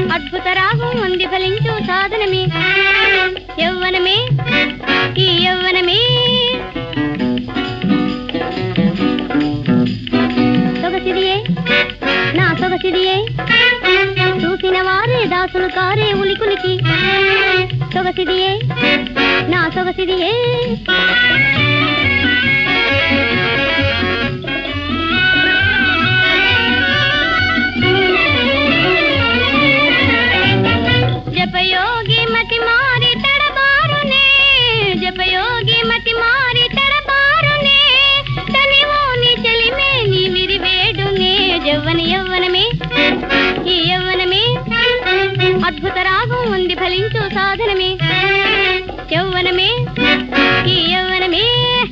అద్భుత రాగం ఉంది ఫలించు సాధనమే యవ్వనమే ఈ యవ్వనమే సొగసిదియే నా సొగసిదియే చూసిన వారే దాసులు కారే ఉలికులికి సొగసిదియే నా సొగసిదియే జపయోగి మతి మారి తడబారునే జపయోగి మతి మారి తడబారునే తనివోని చెలిమే నీ విరివేడునే యవ్వన యవ్వనమే ఈ యవ్వనమే అద్భుత రాగం ఉంది ఫలించు సాధనమే యవ్వనమే ఈ యవ్వనమే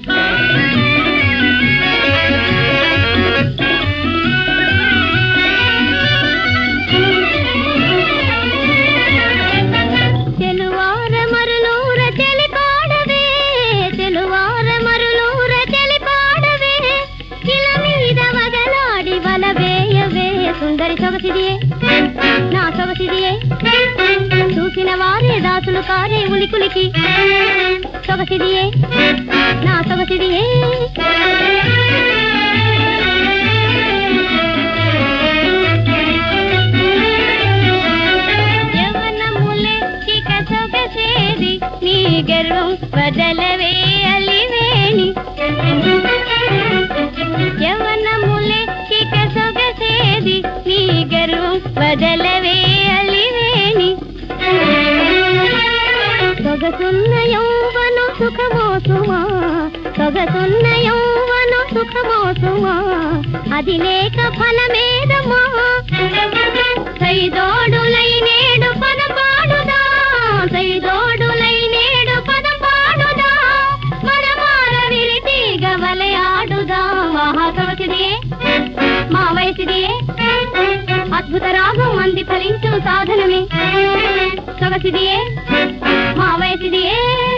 తెలువార మరులూర చెలిపాడవే తెలువార మరులూర చెలిపాడవే ఇల మీద వగలాడి వలవేయవే సుందరి సొగసిదియే నా సొగసిదియే చూసిన వారే దాసులు కారే ఉలికులికి సొగసిదియే నా సొగసిదియే యవ్వనములే చిక సొగసేది నీ గర్వం వదలవే అలివేణి యవ్వనములే చిక సొగసేది నీ గర్వం వదలవే అలివేణి సొగసున్న యౌవను సుఖమోసుమా సొగసున్న యౌవను సుఖమోసుమా అది లేక ఫలమేదమా సైదోడులై నేడు పద పాడుదా సైదోడులై నేడు పద పాడుదా మనమార విరితీగ వలయాడుదా మహాసవసిదియే మా వయసిదియే అద్భుత రాగం అంది ఫలించు సాధనమే సొగసిదియే మా వయసిదియే